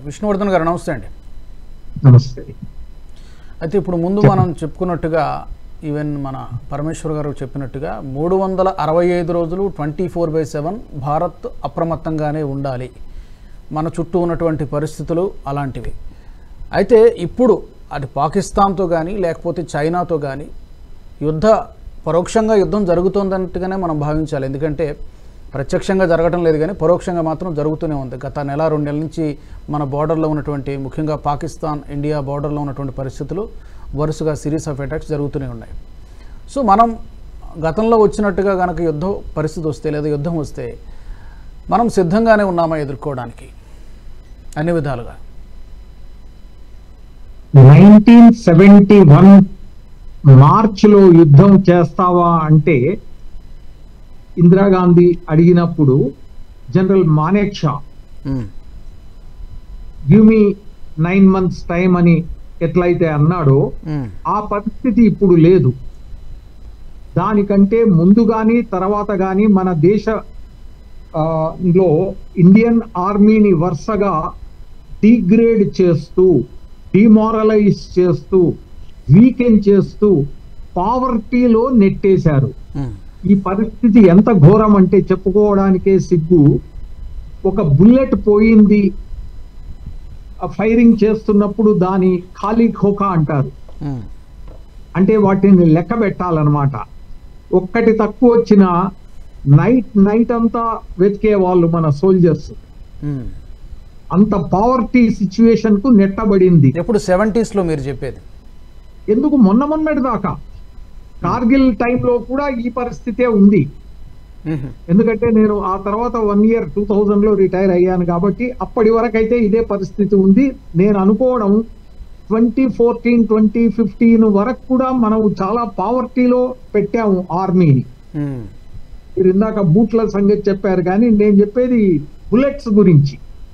విష్ణువర్ధన్ గారు నమస్తే అండి నమస్తే అయితే ఇప్పుడు ముందు మనం చెప్పుకున్నట్టుగా ఈవెన్ మన పరమేశ్వర్ గారు చెప్పినట్టుగా మూడు వందల అరవై ఐదు రోజులు twenty four by seven Bharat అప్రమత్తంగానే ఉండాలి మన చుట్టూ ఉన్నటువంటి పరిస్థితులు అలాంటివి అయితే ఇప్పుడు అది పాకిస్తాన్తో కానీ లేకపోతే చైనాతో కానీ యుద్ధ పరోక్షంగా యుద్ధం జరుగుతోందన్నట్టుగానే మనం భావించాలి ఎందుకంటే ప్రత్యక్షంగా జరగడం లేదు కానీ పరోక్షంగా మాత్రం జరుగుతూనే ఉంది గత నెల రెండు నెలల నుంచి మన బార్డర్లో ఉన్నటువంటి ముఖ్యంగా పాకిస్తాన్ ఇండియా బార్డర్లో ఉన్నటువంటి పరిస్థితులు వరుసగా సిరీస్ ఆఫ్ అటాక్స్ జరుగుతూనే ఉన్నాయి సో మనం గతంలో వచ్చినట్టుగా కనుక యుద్ధ పరిస్థితి వస్తే లేదా యుద్ధం వస్తే మనం సిద్ధంగానే ఉన్నామా ఎదుర్కోవడానికి అన్ని విధాలుగా నైన్టీన్ సెవెంటీ వన్ మార్చ్ లో యుద్ధం చేస్తావా అంటే ఇందిరాగాంధీ అడిగినప్పుడు జనరల్ మానేక్ షా మ్మ్. Give me nine months time అని ఎట్లయితే అన్నాడో మ్మ్. ఆ పరిస్థితి ఇప్పుడు లేదు దానికంటే ముందు గాని తర్వాత గాని మన దేశ ఆ, లో ఇండియన్ ఆర్మీని వరుసగా డిగ్రేడ్ చేస్తూ డిమారలైజ్ చేస్తూ వీకెన్ చేస్తూ పావర్టీలో నెట్టేశారు మ్మ్. ఈ పరిస్థితి ఎంత ఘోరం అంటే చెప్పుకోవడానికే సిగ్గు ఒక బుల్లెట్ పోయింది ఫైరింగ్ చేస్తున్నప్పుడు దాని ఖాళీ ఖోఖా అంటారు మ్మ్. అంటే వాటిని లెక్క పెట్టాలన్నమాట ఒక్కటి తక్కువ వచ్చిన నైట్ నైట్ అంతా వెతికే వాళ్ళు మన సోల్జర్స్ మ్మ్. అంత పావర్టీ సిచ్యువేషన్ కు నెట్టబడింది ఎప్పుడు సెవెంటీస్లో మీరు చెప్పేది ఎందుకు మొన్న మొన్నటి దాకా కార్గిల్ టైంలో కూడా ఈ పరిస్థితే ఉంది మ్మ్. ఎందుకంటే నేను ఆ తర్వాత వన్ ఇయర్ టూ థౌజండ్ లో రిటైర్ అయ్యాను కాబట్టి అప్పటి వరకు అయితే ఇదే పరిస్థితి ఉంది నేను అనుకోవడం ట్వంటీ ఫోర్టీన్ ట్వంటీ ఫిఫ్టీన్ వరకు కూడా మనం చాలా పావర్టీలో పెట్టాము ఆర్మీని మ్మ్. మీరు ఇందాక బూట్ల సంగతి చెప్పారు కానీ నేను చెప్పేది బుల్లెట్స్ గురించి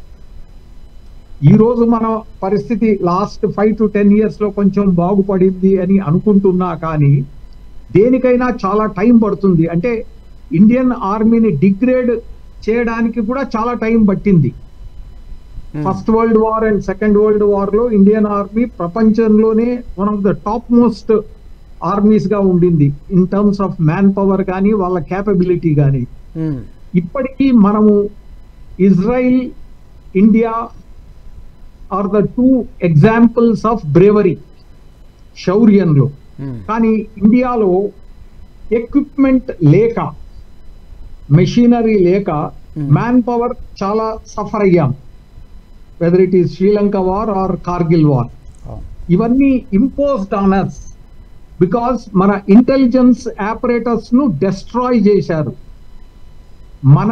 ఈ రోజు మన పరిస్థితి last five to ten years లో కొంచెం బాగుపడింది అని అనుకుంటున్నా కానీ దేనికైనా చాలా టైం పడుతుంది అంటే ఇండియన్ ఆర్మీని డిగ్రేడ్ చేయడానికి కూడా చాలా టైం పట్టింది మ్మ్. First world war and second world war లో ఇండియన్ ఆర్మీ ప్రపంచంలోనే one of the top most armies గా ఉండింది in terms of manpower కానీ వాళ్ళ క్యాపబిలిటీ కానీ మ్మ్. ఇప్పటికీ మనము Israel India are the two examples of bravery శౌర్యంలో మ్మ్. కానీ ఇండియాలో ఎక్విప్మెంట్ లేక మెషినరీ లేక Hmm. మ్యాన్ పవర్ చాలా సఫర్ అయ్యాం whether it is Sri Lanka war or Kargil war అవును. ఇవన్నీ ఇంపోజ్డ్ ఆనర్స్ బికాస్ మన ఇంటెలిజెన్స్ ఆపరేటర్స్ ను డెస్ట్రాయ్ చేశారు మన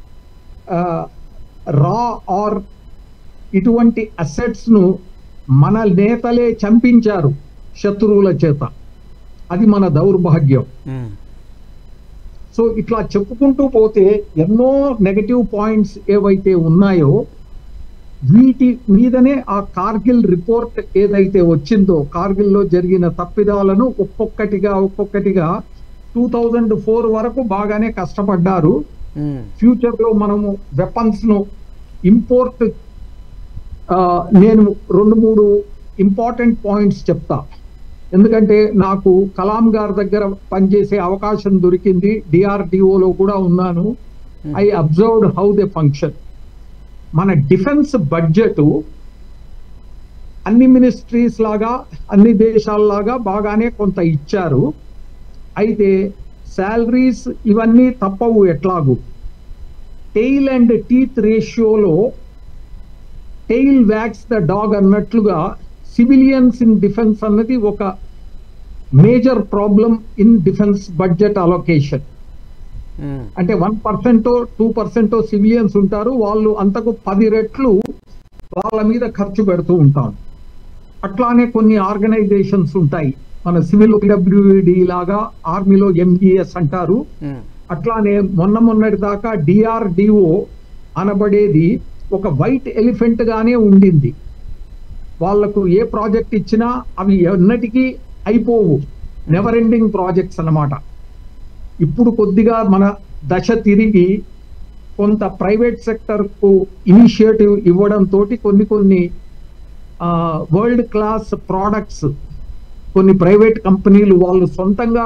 రా ఆర్ ఇటువంటి అసెట్స్ ను మన నేతలే చంపించారు శత్రువుల చేత అది మన దౌర్భాగ్యం మ్మ్. సో ఇట్లా చెప్పుకుంటూ పోతే ఎన్నో నెగటివ్ పాయింట్స్ ఏవైతే ఉన్నాయో వీటి మీదనే ఆ కార్గిల్ రిపోర్ట్ ఏదైతే వచ్చిందో కార్గిల్లో జరిగిన తప్పిదాలను ఒక్కొక్కటిగా ఒక్కొక్కటిగా టూ థౌజండ్ ఫోర్ వరకు బాగానే కష్టపడ్డారు మ్మ్. ఫ్యూచర్ లో మనము వెపన్స్ ను ఇంపోర్ట్ నేను రెండు మూడు ఇంపార్టెంట్ పాయింట్స్ చెప్తా ఎందుకంటే నాకు కలాం గారి దగ్గర పనిచేసే అవకాశం దొరికింది డిఆర్డిఓలో కూడా ఉన్నాను I observed how they function మన డిఫెన్స్ బడ్జెట్ అన్ని మినిస్ట్రీస్ లాగా అన్ని దేశాల్లాగా బాగానే కొంత ఇచ్చారు అయితే శాలరీస్ ఇవన్నీ తప్పవు ఎట్లాగూ టెయిల్ అండ్ టీత్ రేషియోలో టెయిల్ వ్యాక్స్ ద డాగ్ అన్నట్లుగా సివిలియన్స్ ఇన్ డిఫెన్స్ అన్నది ఒక major problem in defence budget allocation మ్మ్. అంటే వన్ పర్సెంటో టూ పర్సెంటో సివిలియన్స్ ఉంటారు వాళ్ళు అంతకు పది రెట్లు వాళ్ళ మీద ఖర్చు పెడుతూ ఉంటాం అట్లానే కొన్ని ఆర్గనైజేషన్స్ ఉంటాయి మన సివిల్ డబ్ల్యూడి లాగా ఆర్మీలో ఎంఈఎస్ అంటారు మ్మ్. అట్లానే మొన్న మొన్నటి దాకా డిఆర్డిఓ అనబడేది ఒక వైట్ ఎలిఫెంట్ గానే ఉండింది వాళ్లకు ఏ ప్రాజెక్ట్ ఇచ్చినా అవి ఎన్నటికీ అయిపోవు నెవర్ ఎండింగ్ ప్రాజెక్ట్స్ అన్నమాట ఇప్పుడు కొద్దిగా మన దశ తిరిగి కొంత ప్రైవేట్ సెక్టర్ కు ఇనిషియేటివ్ ఇవ్వడం తోటి కొన్ని కొన్ని వరల్డ్ క్లాస్ ప్రోడక్ట్స్ కొన్ని ప్రైవేట్ కంపెనీలు వాళ్ళు సొంతంగా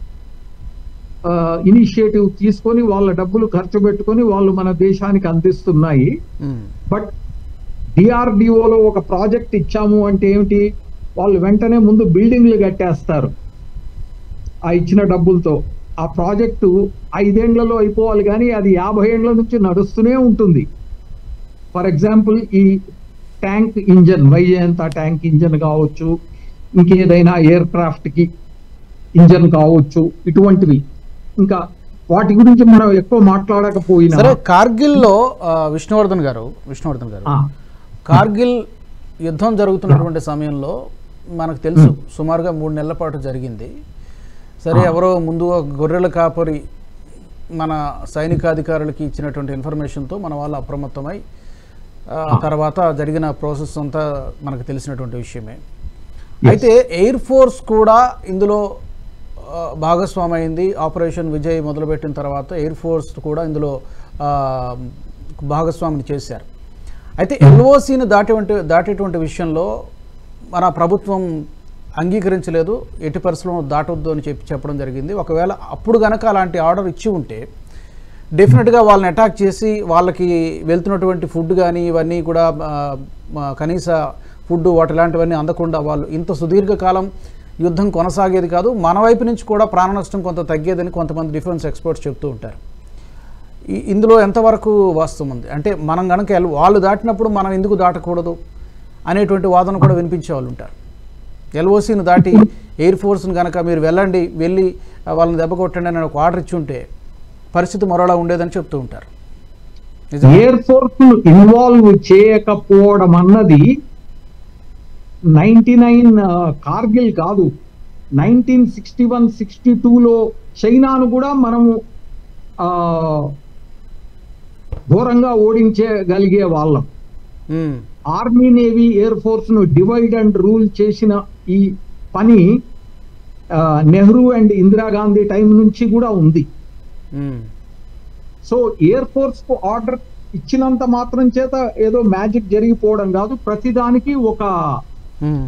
ఇనిషియేటివ్ తీసుకొని వాళ్ళ డబ్బులు ఖర్చు పెట్టుకొని వాళ్ళు మన దేశానికి అందిస్తున్నాయి ఉమ్, బట్ డిఆర్డిఓలో ఒక ప్రాజెక్ట్ ఇచ్చాము అంటే ఏమిటి వాళ్ళు వెంటనే ముందు బిల్డింగ్లు కట్టేస్తారు ఆ ఇచ్చిన డబ్బులతో ఆ ప్రాజెక్టు ఐదేండ్లలో అయిపోవాలి కానీ అది యాభై ఏండ్ల నుంచి నడుస్తూనే ఉంటుంది ఫర్ ఎగ్జాంపుల్ ఈ tank engine Vijayanta tank engine కావచ్చు ఇంకేదైనా ఎయిర్ క్రాఫ్ట్ కి ఇంజన్ కావచ్చు ఇటువంటివి ఇంకా వాటి గురించి మనం ఎక్కువ మాట్లాడకపోయినా సరే కార్గిల్లో ఆ, విష్ణువర్ధన్ గారు విష్ణువర్ధన్ గారు ఆ, కార్గిల్ యుద్ధం జరుగుతున్నటువంటి సమయంలో మనకు తెలుసు సుమారుగా మూడు నెలల పాటు జరిగింది సరే ఎవరో ముందు ఒక గొర్రెల కాపరి మన సైనికాధికారులకి ఇచ్చినటువంటి ఇన్ఫర్మేషన్తో మన వాళ్ళు అప్రమత్తమై ఆ, తర్వాత జరిగిన ప్రాసెస్ అంతా మనకు తెలిసినటువంటి విషయమే అయితే ఎయిర్ ఫోర్స్ కూడా ఇందులో ఆ, భాగస్వామి అయింది ఆపరేషన్ విజయ్ మొదలుపెట్టిన తర్వాత ఎయిర్ ఫోర్స్ కూడా ఇందులో ఆ, భాగస్వామిని చేశారు అయితే ఎల్ఓసిని దాటి దాటేటువంటి విషయంలో మన ప్రభుత్వం అంగీకరించలేదు ఎట్టి పరిస్థితుల్లో దాటొద్దు అని చెప్పి చెప్పడం జరిగింది ఒకవేళ అప్పుడు గనక అలాంటి ఆర్డర్ ఇచ్చి ఉంటే డెఫినెట్గా వాళ్ళని అటాక్ చేసి వాళ్ళకి వెళ్తున్నటువంటి ఫుడ్ కానీ ఇవన్నీ కూడా ఆ, ఆ, కనీస ఫుడ్ వాటి ఇలాంటివన్నీ అందకుండా వాళ్ళు ఇంత సుదీర్ఘకాలం యుద్ధం కొనసాగేది కాదు మన వైపు నుంచి కూడా ప్రాణ నష్టం కొంత తగ్గేదని కొంతమంది డిఫెన్స్ ఎక్స్పర్ట్స్ చెప్తూ ఉంటారు ఈ- ఇందులో ఎంతవరకు వాస్తవం ఉంది అంటే మనం కనుక ఎల్- వాళ్ళు దాటినప్పుడు మనం ఎందుకు దాటకూడదు అనేటువంటి వాదన కూడా వినిపించే వాళ్ళు ఉంటారు ఎల్ఓసిని దాటి ఎయిర్ ఫోర్స్ని కనుక మీరు వెళ్ళండి వెళ్ళి ఆ, వాళ్ళని దెబ్బ కొట్టండి అని ఒక ఆర్డర్ ఇచ్చి ఉంటే పరిస్థితి మరోలా ఉండేదని చెప్తూ ఉంటారు నిజం ఎయిర్ ఫోర్స్ ను ఇన్వాల్వ్ చేయకపోవడం అన్నది నైన్టీ నైన్ కార్గిల్ కాదు నైన్టీన్ సిక్స్టీ వన్ సిక్స్టీ టూలో చైనాను కూడా మనము ఆ, ఘోరంగా ఓడించగలిగే వాళ్ళం um, army navy air force ను డివైడ్ అండ్ రూల్ చేసిన ఈ పని ఆ, నెహ్రూ అండ్ ఇందిరాగాంధీ టైం నుంచి కూడా ఉంది ఉమ్, సో ఎయిర్ ఫోర్స్ కు ఆర్డర్ ఇచ్చినంత మాత్రం చేత ఏదో మ్యాజిక్ జరిగిపోవడం కాదు ప్రతిదానికి ఒక ఉమ్.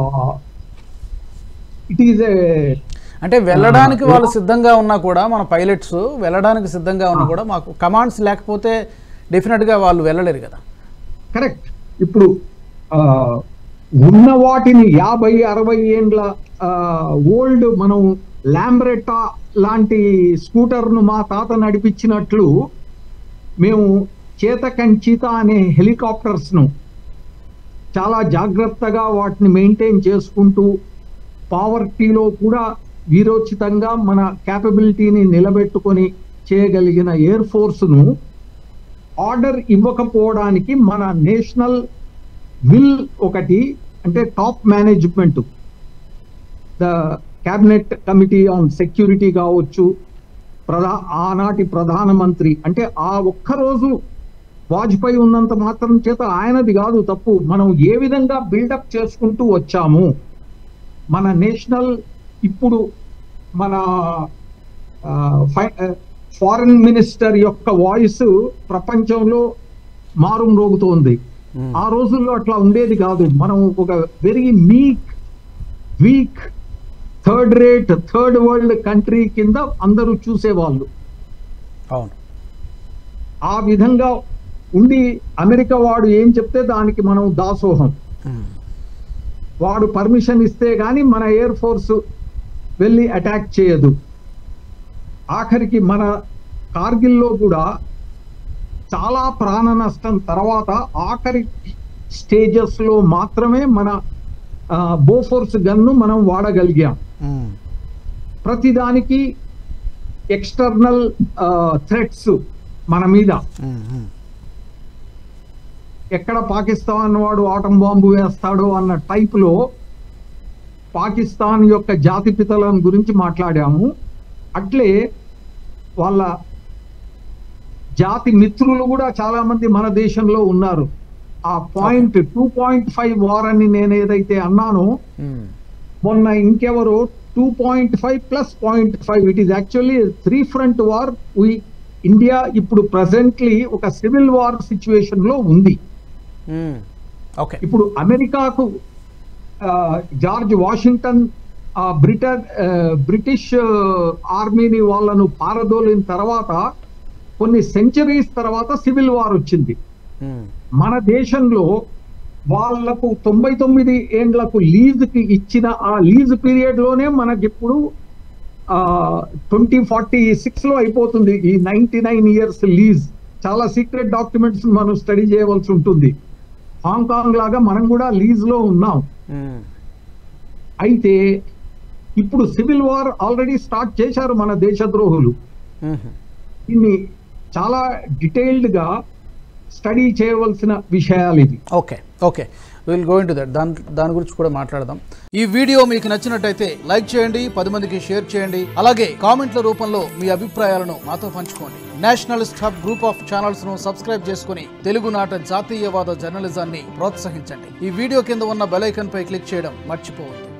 ఇట్ ఈజ్ ఏ అంటే వెళ్ళడానికి వాళ్ళు సిద్ధంగా ఉన్నా కూడా మన పైలట్స్ వెళ్ళడానికి సిద్ధంగా ఉన్నా కూడా మాకు కమాండ్స్ లేకపోతే డెఫినెట్గా వాళ్ళు వెళ్ళలేరు కదా కరెక్ట్ ఇప్పుడు ఆ, ఉన్న వాటిని యాభై అరవై ఏండ్ల ఓల్డ్ మనం ల్యాంబ్రెటా లాంటి స్కూటర్ను మా తాత నడిపించినట్లు మేము చేతకంచిత అనే హెలికాప్టర్స్ ను చాలా జాగ్రత్తగా వాటిని మెయింటైన్ చేసుకుంటూ పావర్టీలో కూడా వీరోచితంగా మన క్యాపబిలిటీని నిలబెట్టుకొని చేయగలిగిన ఎయిర్ ఫోర్స్ను ఆర్డర్ ఇవ్వకపోవడానికి మన నేషనల్ విల్ ఒకటి అంటే top management the cabinet committee on security కావచ్చు ప్రధా ఆనాటి ప్రధానమంత్రి అంటే ఆ ఒక్క రోజు వాజ్పేయి ఉన్నంత మాత్రం చేత ఆయనది కాదు తప్పు మనం ఏ విధంగా బిల్డప్ చేసుకుంటూ వచ్చాము మన నేషనల్ ఇప్పుడు మన ఫారిన్ మినిస్టర్ యొక్క వాయిస్ ప్రపంచంలో మారుమ్రోగుతోంది ఉమ్, ఆ రోజుల్లో అట్లా ఉండేది కాదు మనం ఒక very meek weak third rate third world country కింద అందరూ చూసేవాళ్ళు అవును ఆ విధంగా ఉండి అమెరికా వాడు ఏం చెప్తే దానికి మనం దాసోహం ఉమ్, వాడు పర్మిషన్ ఇస్తే గాని మన ఎయిర్ ఫోర్స్ వెళ్ళి అటాక్ చేయదు ఆఖరికి మన కార్గిల్లో కూడా చాలా ప్రాణ నష్టం తర్వాత ఆఖరి స్టేజెస్ లో మాత్రమే మన బోఫోర్స్ గన్ను మనం వాడగలిగాం ఉమ్, ప్రతిదానికి ఎక్స్టర్నల్ థ్రెట్స్ మన మీద ఉమ్, ఉమ్. ఎక్కడ పాకిస్తాన్ వాడు ఆటం బాంబు వేస్తాడో అన్న టైప్ లో పాకిస్తాన్ యొక్క జాతిపితలను గురించి మాట్లాడాము అట్లే వాళ్ళ జాతి మిత్రులు కూడా చాలా మంది మన దేశంలో ఉన్నారు ఆ point two point five war అని నేను ఏదైతే అన్నానో ఉమ్, మొన్న ఇంకెవరో two point five plus point five it is actually three front war we India ఇప్పుడు ప్రజెంట్లీ ఒక సివిల్ వార్ సిచ్యువేషన్ లో ఉంది మ్మ్. ఓకే ఇప్పుడు అమెరికాకు ఆ, జార్జ్ వాషింగ్టన్ ఆ, బ్రిటన్ ఆ, బ్రిటిష్ ఆ, ఆర్మీని వాళ్ళను పారదోలిన తర్వాత కొన్ని సెంచరీస్ తర్వాత సివిల్ వార్ వచ్చింది మ్మ్. మన దేశంలో వాళ్లకు తొంభై తొమ్మిది ఏండ్లకు లీజుకి ఇచ్చిన ఆ లీజ్ పీరియడ్ లోనే మనకిప్పుడు ట్వంటీ ఫార్టీ సిక్స్ లో అయిపోతుంది ఈ నైన్టీ నైన్ ఇయర్స్ లీజ్ చాలా సీక్రెట్ డాక్యుమెంట్స్ మనం స్టడీ చేయవలసి ఉంటుంది హాంకాంగ్ లాగా మనం కూడా లీజ్ లో ఉన్నాం మ్మ్. అయితే ఇప్పుడు సివిల్ వార్ ఆల్రెడీ స్టార్ట్ చేశారు మన దేశద్రోహులు మ్మ్. దీన్ని చాలా డీటెయిల్డ్ గా స్టడీ చేయవలసిన విషయాలు ఇవి okay okay will go into that దాని దాని గురించి కూడా మాట్లాడదాం ఈ వీడియో మీకు నచ్చినట్టయితే లైక్ చేయండి పది మందికి షేర్ చేయండి అలాగే కామెంట్ల రూపంలో మీ అభిప్రాయాలను మాతో పంచుకోండి nationalist hub group of channels ను సబ్స్క్రైబ్ చేసుకుని తెలుగునాట జాతీయవాద జర్నలిజాన్ని ప్రోత్సహించండి ఈ వీడియో కింద ఉన్న బెల్ ఐకాన్ పై క్లిక్ చేయడం మర్చిపోవద్దు